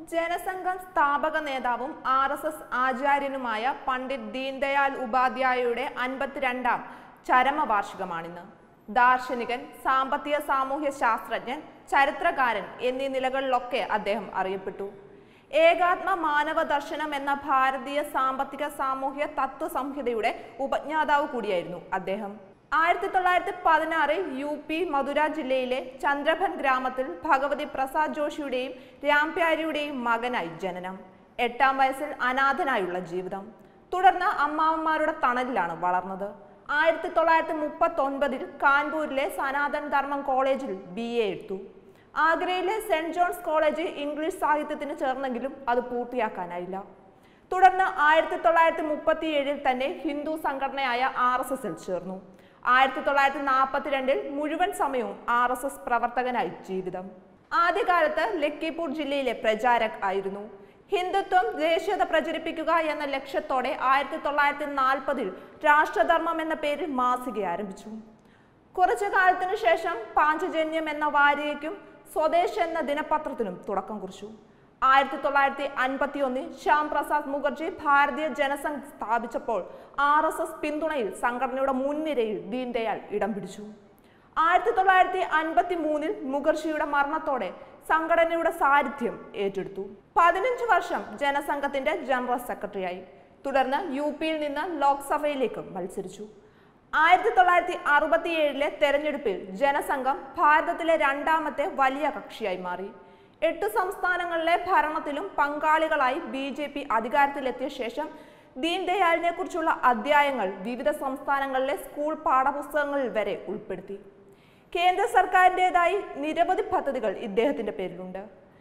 ജനസംഘം സ്ഥാപക നേതാവും R S S ആചാര്യനുമായ പണ്ഡിറ്റ് ദീൻദയാൽ ഉപാധ്യായയുടെ അൻപത്തിരണ്ടാം ചരമവാർഷികമാണിന്ന് ദാർശനികൻ സാമ്പത്തിക സാമൂഹ്യ ശാസ്ത്രജ്ഞൻ ചരിത്രകാരൻ എന്നീ നിലകളിലൊക്കെ അദ്ദേഹം അറിയപ്പെട്ടു ഏകാത്മ മാനവ ദർശനം എന്ന ഭാരതീയ സാമ്പത്തിക സാമൂഹ്യ തത്വ സംഹിതയുടെ ഉപജ്ഞാതാവ് കൂടിയായിരുന്നു അദ്ദേഹം ആയിരത്തി തൊള്ളായിരത്തി പതിനാറിൽ യു പി മധുര ജില്ലയിലെ ചന്ദ്രഭൻ ഗ്രാമത്തിൽ ഭഗവതി പ്രസാദ് ജോഷിയുടെയും രാംപ്യാരിയുടെയും മകനായി ജനനം എട്ടാം വയസ്സിൽ അനാഥനായുള്ള ജീവിതം തുടർന്ന് അമ്മാവന്മാരുടെ തണലിലാണ് വളർന്നത് ആയിരത്തി തൊള്ളായിരത്തി മുപ്പത്തി ഒൻപതിൽ കാൺപൂരിലെ സനാതൻ ധർമ്മം കോളേജിൽ ബി എ എടുത്തു ആഗ്രയിലെ സെന്റ് ജോൺസ് കോളേജ് ഇംഗ്ലീഷ് സാഹിത്യത്തിന് ചേർന്നെങ്കിലും അത് പൂർത്തിയാക്കാനായില്ല തുടർന്ന് ആയിരത്തി തൊള്ളായിരത്തി മുപ്പത്തി ഏഴിൽ തന്നെ ഹിന്ദു സംഘടനയായ ആർ എസ് എസിൽ ചേർന്നു ആയിരത്തി തൊള്ളായിരത്തി നാൽപ്പത്തിരണ്ടിൽ മുഴുവൻ സമയവും ആർ എസ് എസ് പ്രവർത്തകനായി ജീവിതം ആദ്യകാലത്ത് ലക്കിപൂർ ജില്ലയിലെ പ്രചാരക് ആയിരുന്നു ഹിന്ദുത്വം ദേശീയത പ്രചരിപ്പിക്കുക എന്ന ലക്ഷ്യത്തോടെ ആയിരത്തി തൊള്ളായിരത്തി നാൽപ്പതിൽ രാഷ്ട്രധർമ്മം എന്ന പേരിൽ മാസിക ആരംഭിച്ചു കുറച്ചു കാലത്തിനു ശേഷം പാഞ്ചജന്യം എന്ന വാരികയ്ക്കും സ്വദേശ് എന്ന ദിനപത്രത്തിനും തുടക്കം കുറിച്ചു ആയിരത്തി തൊള്ളായിരത്തി അൻപത്തി ഒന്നിൽ ശ്യാം പ്രസാദ് മുഖർജി ഭാരതീയ ജനസംഘ് സ്ഥാപിച്ചപ്പോൾ ആർ എസ് എസ് പിന്തുണയിൽ സംഘടനയുടെ മുൻനിരയിൽ ദീൻദയാൽ ഇടം പിടിച്ചു ആയിരത്തി തൊള്ളായിരത്തി അൻപത്തി മൂന്നിൽ മുഖർജിയുടെ മരണത്തോടെ സംഘടനയുടെ സാന്നിധ്യം ഏറ്റെടുത്തു പതിനഞ്ച് വർഷം ജനസംഘത്തിന്റെ ജനറൽ സെക്രട്ടറിയായി തുടർന്ന് യു പിയിൽ നിന്ന് ലോക്സഭയിലേക്ക് മത്സരിച്ചു ആയിരത്തി തൊള്ളായിരത്തി അറുപത്തിയേഴിലെ തെരഞ്ഞെടുപ്പിൽ ജനസംഘം ഭാരതത്തിലെ രണ്ടാമത്തെ വലിയ കക്ഷിയായി മാറി എട്ട് സംസ്ഥാനങ്ങളിലെ ഭരണത്തിലും പങ്കാളികളായി ബി ജെ പി അധികാരത്തിലെത്തിയ ശേഷം ദീൻദയാലിനെ കുറിച്ചുള്ള അധ്യായങ്ങൾ വിവിധ സംസ്ഥാനങ്ങളിലെ സ്കൂൾ പാഠപുസ്തകങ്ങളിൽ വരെ ഉൾപ്പെടുത്തി കേന്ദ്ര സർക്കാരിൻ്റെതായി നിരവധി പദ്ധതികൾ ഇദ്ദേഹത്തിന്റെ പേരിലുണ്ട്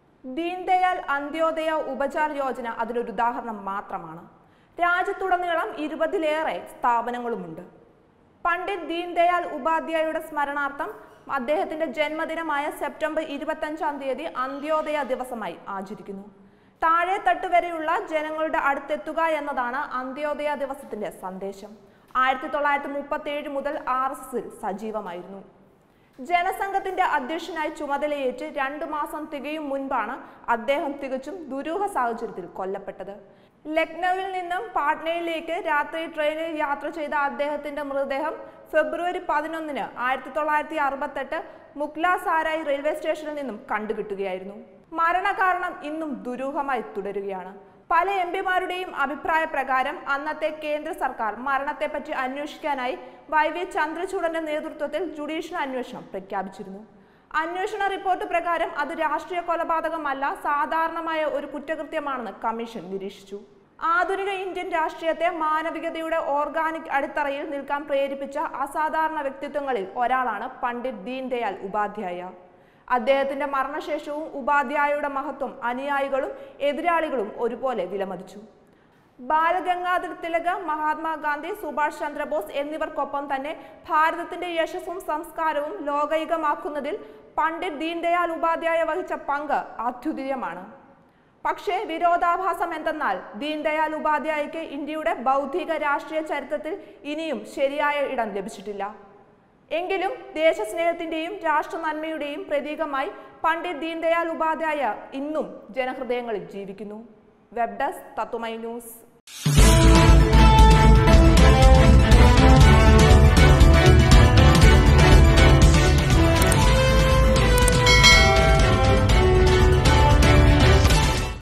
ദീൻദയാൽ അന്ത്യോദയ ഉപചാർ യോജന അതിനൊരു ഉദാഹരണം മാത്രമാണ് രാജ്യത്തുടനീളം ഇരുപതിലേറെ സ്ഥാപനങ്ങളുമുണ്ട് പണ്ഡിറ്റ് ദീൻദയാൽ ഉപാധ്യായയുടെ സ്മരണാർത്ഥം അദ്ദേഹത്തിന്റെ ജന്മദിനമായ സെപ്റ്റംബർ ഇരുപത്തഞ്ചാം തീയതി അന്ത്യോദയ ദിവസമായി ആചരിക്കുന്നു താഴെത്തട്ട് വരെയുള്ള ജനങ്ങളുടെ അടുത്തെത്തുക എന്നതാണ് അന്ത്യോദയ ദിവസത്തിന്റെ സന്ദേശം ആയിരത്തി തൊള്ളായിരത്തി മുപ്പത്തി ഏഴ് മുതൽ ആർ എസ് എസിൽ സജീവമായിരുന്നു ജനസംഘത്തിന്റെ അധ്യക്ഷനായി ചുമതലയേറ്റ് രണ്ടു മാസം തികയും മുൻപാണ് അദ്ദേഹം തികച്ചും ദുരൂഹ സാഹചര്യത്തിൽ കൊല്ലപ്പെട്ടത് ലക്നൌവിൽ നിന്നും പാട്നയിലേക്ക് രാത്രി ട്രെയിനിൽ യാത്ര ചെയ്ത അദ്ദേഹത്തിന്റെ മൃതദേഹം ഫെബ്രുവരി പതിനൊന്നിന് ആയിരത്തി തൊള്ളായിരത്തി അറുപത്തെട്ട് മുക്ല സാരായി റെയിൽവേ സ്റ്റേഷനിൽ നിന്നും കണ്ടുകിട്ടുകയായിരുന്നു മരണകാരണം ഇന്നും ദുരൂഹമായി തുടരുകയാണ് പല എം പിമാരുടെയും അഭിപ്രായ പ്രകാരം അന്നത്തെ കേന്ദ്ര സർക്കാർ മരണത്തെപ്പറ്റി അന്വേഷിക്കാനായി വൈ വി ചന്ദ്രചൂഡന്റെ നേതൃത്വത്തിൽ ജുഡീഷ്യൽ അന്വേഷണം പ്രഖ്യാപിച്ചിരുന്നു അന്വേഷണ റിപ്പോർട്ട് പ്രകാരം അത് രാഷ്ട്രീയ കൊലപാതകമല്ല സാധാരണമായ ഒരു കുറ്റകൃത്യമാണെന്ന് കമ്മീഷൻ നിരീക്ഷിച്ചു ആധുനിക ഇന്ത്യൻ രാഷ്ട്രീയത്തെ മാനവികതയുടെ ഓർഗാനിക് അടിത്തറയിൽ നിൽക്കാൻ പ്രേരിപ്പിച്ച അസാധാരണ വ്യക്തിത്വങ്ങളിൽ ഒരാളാണ് പണ്ഡിറ്റ് ദീൻദയാൽ ഉപാധ്യായ അദ്ദേഹത്തിന്റെ മരണശേഷവും ഉപാധ്യായയുടെ മഹത്വം അനുയായികളും എതിരാളികളും ഒരുപോലെ വിലമതിച്ചു ബാലഗംഗാധർ തിലക് മഹാത്മാഗാന്ധി സുഭാഷ് ചന്ദ്രബോസ് എന്നിവർക്കൊപ്പം തന്നെ ഭാരതത്തിന്റെ യശസ്സും സംസ്കാരവും ലോകൈകമാക്കുന്നതിൽ പണ്ഡിറ്റ് ദീൻദയാൽ ഉപാധ്യായ വഹിച്ച പങ്ക് അദ്വിതീയമാണ് പക്ഷേ വിരോധാഭാസം എന്തെന്നാൽ ദീൻദയാൽ ഉപാധ്യായയ്ക്ക് ഇന്ത്യയുടെ ബൗദ്ധിക രാഷ്ട്രീയ ചരിത്രത്തിൽ ഇനിയും ശരിയായ ഇടം ലഭിച്ചിട്ടില്ല എങ്കിലും ദേശസ്നേഹത്തിന്റെയും രാഷ്ട്ര നന്മയുടെയും പ്രതീകമായി പണ്ഡിറ്റ് ദീൻദയാൽ ഉപാധ്യായ ഇന്നും ജനഹൃദയങ്ങളിൽ ജീവിക്കുന്നു വെബ് ഡെസ്ക് തത്വമൈ ന്യൂസ്